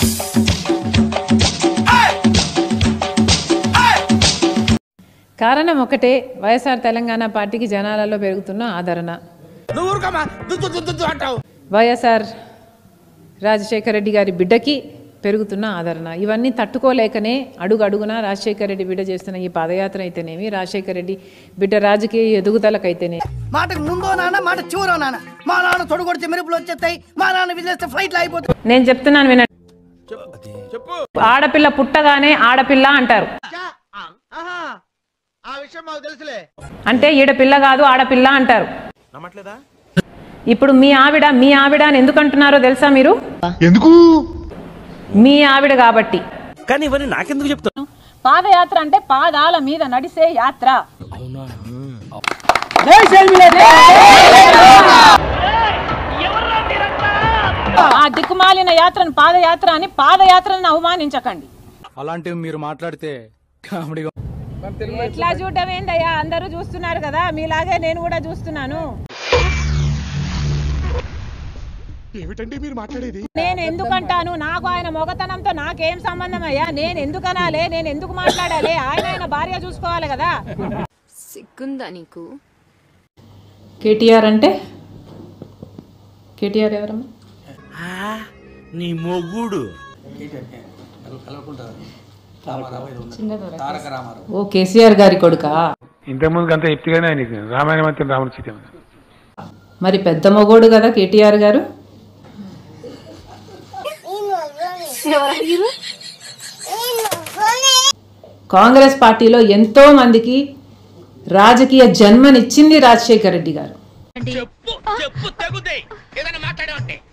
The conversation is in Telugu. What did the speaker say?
కారణం ఒకటే వైఎస్ఆర్ తెలంగాణ పార్టీకి జనాలలో పెరుగుతున్న ఆదరణ నువ్వు ఊరుకోమా దుద్దు దుద్దు దుద్దు అంటావు వైఎస్ఆర్ రాజశేఖర రెడ్డి గారి బిడ్డకి పెరుగుతున్న ఆదరణ ఇవన్నీ తట్టుకోలేకనే అడుగు అడుగున రాజశేఖర రెడ్డి బిడ్డ చేస్తున్న ఈ పాదయాత్ర అయితేనేమి రాజశేఖర రెడ్డి బిడ్డ రాజకీయ ఎదుగుదలకైతేనే మాటకు ముందో నాన్న మాట చివరో నాన్న మా నాన్న తొడగొడితే మెరుపులు వచ్చేస్తాయి మా నాన్న విదిలేస్తే ఫ్లైట్లు అయిపోతాయి నేను చెప్తున్నాను వినండి చెప్పు ఆడపిల్ల పుట్టగానే ఆడపిల్ల అంటారు ఆ విషయం మాకు తెలుసులే అంటే ఈడ పిల్ల కాదు ఆడపిల్ల అంటారు నమ్మట్లేదా ఇప్పుడు మీ ఆవిడ మీ ఆవిడ అని ఎందుకు అంటున్నారో తెలుసా మీరు ఎందుకు మీ ఆవిడ కాబట్టి కానీ ఇవన్నీ నాకెందుకు చెప్తావు పాదయాత్ర అంటే పాదాల మీద నడిసే యాత్ర ఆ దిక్కుమాలిన యాత్రను పాదయాత్ర అని పాదయాత్రను అవమానించకండి అలాంటివి మీరు మాట్లాడితే కామెడీగా ఎట్లా చూడటం ఏందయ్యా అందరూ చూస్తున్నారు కదా మీలాగే నేను కూడా చూస్తున్నాను ఏమిటండి మీరు మాట్లాడేది నేను ఎందుకంటాను నాకు ఆయన మొగతనంతో నాకేం సంబంధం అయ్యా నేను ఎందుకు అనాలి నేను ఎందుకు మాట్లాడాలి ఆయన ఆయన భార్య చూసుకోవాలి కదా సిగ్గుందా నీకు కేటీఆర్ అంటే కేటీఆర్ ఎవరమ్మా నీ మొగుడు ఓ కేసీఆర్ గారి కొడుకా ఇంతకుముందు అంతా చెప్తేగానే ఆయనకి రామాయణం అంతా రాముడు సీతం మరి పెద్ద మొగోడు కదా కేటీఆర్ గారు కాంగ్రెస్ పార్టీలో ఎంతో మందికి రాజకీయ జన్మనిచ్చింది రాజశేఖర రెడ్డి గారు చెప్పు చెప్పు తగ్గుతాయి ఏదైనా మాట్లాడే